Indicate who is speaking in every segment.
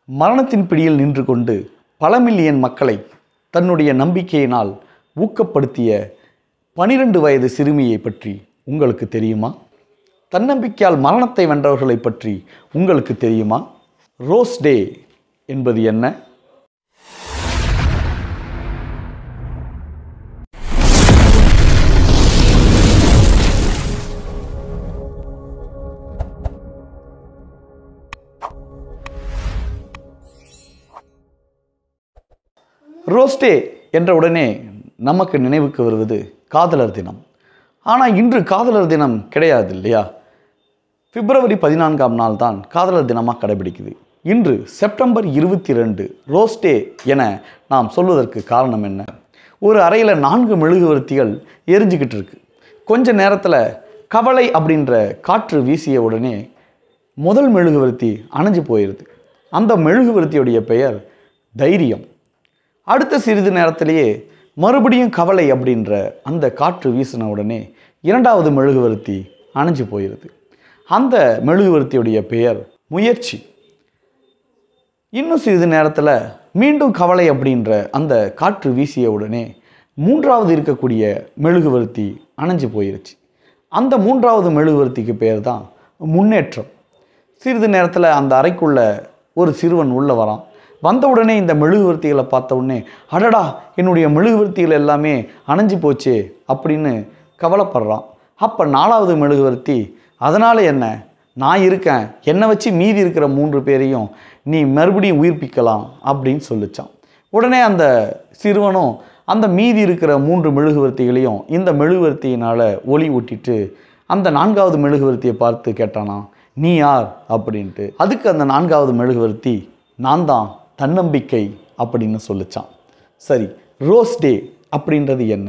Speaker 1: மரணத்தின் பிடியில் நின்று கொண்டு பல மில்லியன் மக்களை தன்னுடைய நம்பிக்கையினால் ஊக்கப்படுத்திய பனிரெண்டு வயது சிறுமியை பற்றி உங்களுக்கு தெரியுமா தன்னம்பிக்கையால் மரணத்தை வென்றவர்களை பற்றி உங்களுக்கு தெரியுமா ரோஸ் டே என்பது என்ன ரோஸ் டே என்ற உடனே நமக்கு நினைவுக்கு வருவது காதலர் தினம் ஆனால் இன்று காதலர் தினம் கிடையாது இல்லையா பிப்ரவரி பதினான்காம் நாள் தான் காதலர் தினமாக கடைபிடிக்குது இன்று செப்டம்பர் இருபத்தி ரெண்டு ரோஸ் டே என நாம் சொல்வதற்கு காரணம் என்ன ஒரு அறையில் நான்கு மெழுகுவர்த்திகள் எரிஞ்சுக்கிட்டு இருக்கு கொஞ்ச நேரத்தில் கவலை அப்படின்ற காற்று வீசிய உடனே முதல் மெழுகுவர்த்தி அணைஞ்சு போயிடுது அந்த மெழுகுவர்த்தியுடைய பெயர் தைரியம் அடுத்த சிறிது நேரத்திலேயே மறுபடியும் கவலை அப்படின்ற அந்த காற்று வீசின உடனே இரண்டாவது மெழுகுவர்த்தி அணைஞ்சு போயிடுது அந்த மெழுகுவர்த்தியுடைய பெயர் முயற்சி இன்னும் சிறிது நேரத்தில் மீண்டும் கவலை அப்படின்ற அந்த காற்று வீசிய உடனே மூன்றாவது இருக்கக்கூடிய மெழுகுவர்த்தி அணைஞ்சு போயிருச்சு அந்த மூன்றாவது மெழுகுவர்த்திக்கு பேர் தான் முன்னேற்றம் சிறிது நேரத்தில் அந்த அறைக்குள்ள ஒரு சிறுவன் உள்ளே வரான் வந்த உடனே இந்த மெழுகுவர்த்திகளை பார்த்த உடனே அடடா என்னுடைய மெழுகுவர்த்திகள் எல்லாமே அணைஞ்சு போச்சே அப்படின்னு கவலைப்படுறான் அப்போ நாலாவது மெழுகுவர்த்தி அதனால் என்ன நான் இருக்கேன் என்னை வச்சு மீதி இருக்கிற மூன்று பேரையும் நீ மறுபடியும் உயிர்ப்பிக்கலாம் அப்படின்னு சொல்லிச்சான் உடனே அந்த சிறுவனும் அந்த மீதி இருக்கிற மூன்று மெழுகுவர்த்திகளையும் இந்த மெழுகுவர்த்தியினால் ஒளி ஊட்டிட்டு அந்த நான்காவது மெழுகுவர்த்தியை பார்த்து கேட்டானா நீ யார் அப்படின்ட்டு அதுக்கு அந்த நான்காவது மெழுகுவர்த்தி நான் தான் தன்னம்பிக்கை அப்படின்னு சொல்லிச்சான் சரி ரோஸ் டே அப்படின்றது என்ன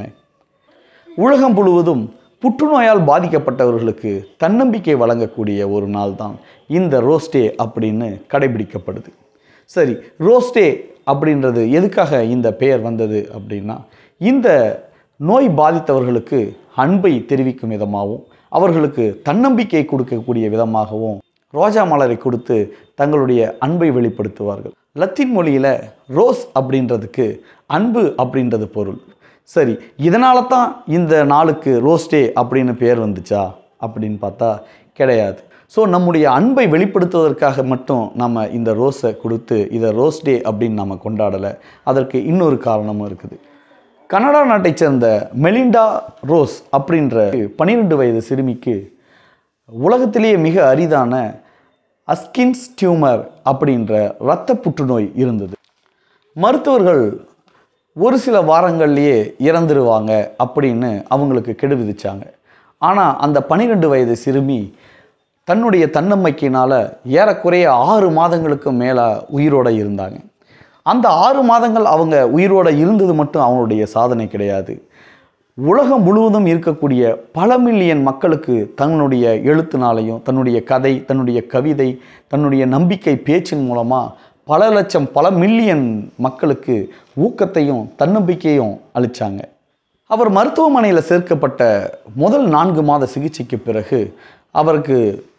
Speaker 1: உலகம் முழுவதும் புற்றுநோயால் பாதிக்கப்பட்டவர்களுக்கு தன்னம்பிக்கை வழங்கக்கூடிய ஒரு நாள் தான் இந்த ரோஸ் டே அப்படின்னு கடைபிடிக்கப்படுது சரி ரோஸ் டே அப்படின்றது எதுக்காக இந்த பெயர் வந்தது அப்படின்னா இந்த நோய் பாதித்தவர்களுக்கு அன்பை தெரிவிக்கும் விதமாகவும் அவர்களுக்கு தன்னம்பிக்கை கொடுக்கக்கூடிய விதமாகவும் ரோஜா மலரை கொடுத்து தங்களுடைய அன்பை வெளிப்படுத்துவார்கள் லத்தீன் மொழியில் ரோஸ் அப்படின்றதுக்கு அன்பு அப்படின்றது பொருள் சரி இதனால தான் இந்த நாளுக்கு ரோஸ் டே அப்படின்னு பேர் வந்துச்சா அப்படின்னு பார்த்தா கிடையாது ஸோ நம்முடைய அன்பை வெளிப்படுத்துவதற்காக மட்டும் நம்ம இந்த ரோஸை கொடுத்து இதை ரோஸ் டே அப்படின்னு நம்ம கொண்டாடலை அதற்கு இன்னொரு காரணமும் இருக்குது கனடா நாட்டைச் சேர்ந்த மெலிண்டா ரோஸ் அப்படின்ற பன்னிரெண்டு வயது சிறுமிக்கு உலகத்திலேயே மிக அரிதான அஸ்கின்ஸ் டியூமர் அப்படின்ற இரத்த புற்றுநோய் இருந்தது மருத்துவர்கள் ஒரு சில வாரங்கள்லேயே இறந்துருவாங்க அப்படின்னு அவங்களுக்கு கெடு விதிச்சாங்க ஆனால் அந்த பன்னிரெண்டு வயது சிறுமி தன்னுடைய தன்னம்பிக்கையினால் ஏறக்குறைய ஆறு மாதங்களுக்கு மேலே உயிரோட இருந்தாங்க அந்த ஆறு மாதங்கள் அவங்க உயிரோட இருந்தது மட்டும் அவங்களுடைய சாதனை கிடையாது உலகம் முழுவதும் இருக்கக்கூடிய பல மில்லியன் மக்களுக்கு தன்னுடைய எழுத்துனாலையும் தன்னுடைய கதை தன்னுடைய கவிதை தன்னுடைய நம்பிக்கை பேச்சின் மூலமாக பல லட்சம் பல மில்லியன் மக்களுக்கு ஊக்கத்தையும் தன்னம்பிக்கையும் அளித்தாங்க அவர் மருத்துவமனையில் சேர்க்கப்பட்ட முதல் நான்கு மாத சிகிச்சைக்கு பிறகு அவருக்கு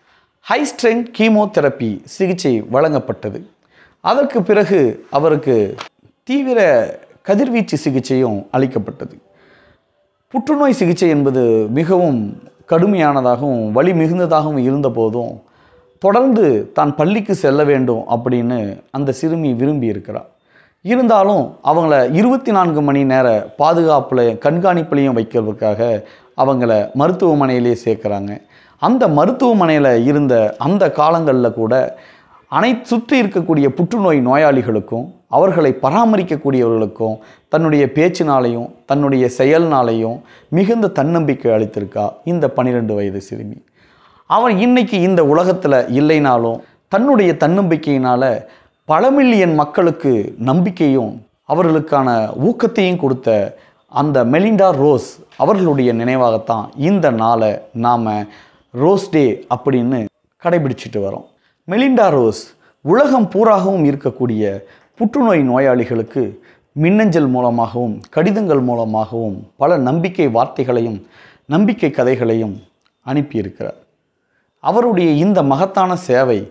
Speaker 1: ஹை ஸ்ட்ரென்த் கீமோதெரப்பி சிகிச்சை வழங்கப்பட்டது அதற்கு பிறகு அவருக்கு தீவிர கதிர்வீச்சு சிகிச்சையும் அளிக்கப்பட்டது புற்றுநோய் சிகிச்சை என்பது மிகவும் கடுமையானதாகவும் வலி மிகுந்ததாகவும் இருந்தபோதும் தொடர்ந்து தான் பள்ளிக்கு செல்ல வேண்டும் அப்படின்னு அந்த சிறுமி விரும்பி இருக்கிறார் இருந்தாலும் அவங்கள இருபத்தி நான்கு மணி நேர பாதுகாப்பில் கண்காணிப்புலையும் வைக்கிறதுக்காக அவங்கள மருத்துவமனையிலே சேர்க்குறாங்க அந்த மருத்துவமனையில் இருந்த அந்த காலங்களில் கூட அனைத்து சுற்றி இருக்கக்கூடிய புற்றுநோய் நோயாளிகளுக்கும் அவர்களை பராமரிக்கக்கூடியவர்களுக்கும் தன்னுடைய பேச்சினாலையும் தன்னுடைய செயல்னாலையும் மிகுந்த தன்னம்பிக்கை அளித்திருக்கா இந்த பன்னிரெண்டு வயது சிறுமி அவன் இன்னைக்கு இந்த உலகத்தில் இல்லைனாலும் தன்னுடைய தன்னம்பிக்கையினால் பல மில்லியன் மக்களுக்கு நம்பிக்கையும் அவர்களுக்கான ஊக்கத்தையும் கொடுத்த அந்த மெலிண்டா ரோஸ் அவர்களுடைய நினைவாகத்தான் இந்த நாளை நாம் ரோஸ் டே அப்படின்னு கடைபிடிச்சிட்டு வரோம் மெலிண்டா ரோஸ் உலகம் பூராகவும் இருக்கக்கூடிய புற்றுநோய் நோயாளிகளுக்கு மின்னஞ்சல் மூலமாகவும் கடிதங்கள் மூலமாகவும் பல நம்பிக்கை வார்த்தைகளையும் நம்பிக்கை கதைகளையும் அனுப்பியிருக்கிறார் அவருடைய இந்த மகத்தான சேவை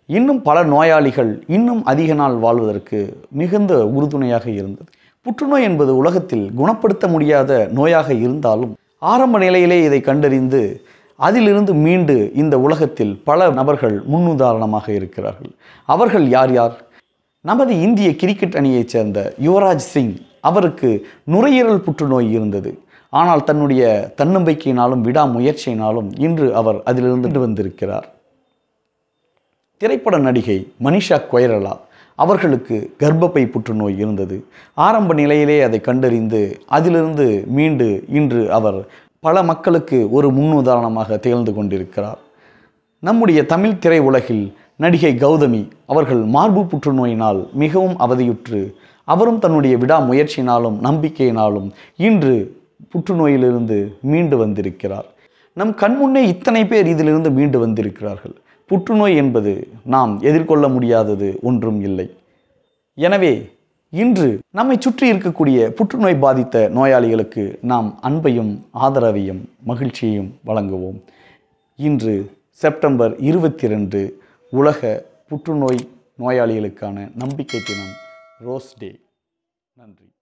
Speaker 1: இன்னும் பல நோயாளிகள் இன்னும் அதிக நாள் வாழ்வதற்கு மிகுந்த உறுதுணையாக இருந்தது புற்றுநோய் என்பது உலகத்தில் குணப்படுத்த முடியாத நோயாக இருந்தாலும் ஆரம்ப நிலையிலே இதை கண்டறிந்து அதிலிருந்து மீண்டு இந்த உலகத்தில் பல நபர்கள் முன்னுதாரணமாக இருக்கிறார்கள் அவர்கள் யார் யார் நமது இந்திய கிரிக்கெட் அணியைச் சேர்ந்த யுவராஜ் சிங் அவருக்கு நுரையீரல் புற்றுநோய் இருந்தது ஆனால் தன்னுடைய தன்னம்பிக்கையினாலும் விடாமுயற்சியினாலும் இன்று அவர் அதிலிருந்து வந்திருக்கிறார் திரைப்பட நடிகை மனிஷா கொய்ரலா அவர்களுக்கு கர்ப்பப்பை புற்றுநோய் இருந்தது ஆரம்ப நிலையிலே அதை கண்டறிந்து அதிலிருந்து மீண்டு இன்று அவர் பல மக்களுக்கு ஒரு முன்னுதாரணமாக திகழ்ந்து கொண்டிருக்கிறார் நம்முடைய தமிழ் திரை உலகில் நடிகை கௌதமி அவர்கள் மார்பு புற்றுநோயினால் மிகவும் அவதியுற்று அவரும் தன்னுடைய விடாமுயற்சியினாலும் நம்பிக்கையினாலும் இன்று புற்றுநோயிலிருந்து மீண்டு வந்திருக்கிறார் நம் கண்முன்னே இத்தனை பேர் இதிலிருந்து மீண்டு வந்திருக்கிறார்கள் புற்றுநோய் என்பது நாம் எதிர்கொள்ள முடியாதது ஒன்றும் இல்லை எனவே இன்று நம்மை சுற்றி இருக்கக்கூடிய புற்றுநோய் பாதித்த நோயாளிகளுக்கு நாம் அன்பையும் ஆதரவையும் மகிழ்ச்சியையும் வழங்குவோம் இன்று செப்டம்பர் இருபத்தி ரெண்டு உலக புற்றுநோய் நோயாளிகளுக்கான நம்பிக்கை தினம் ரோஸ் டே நன்றி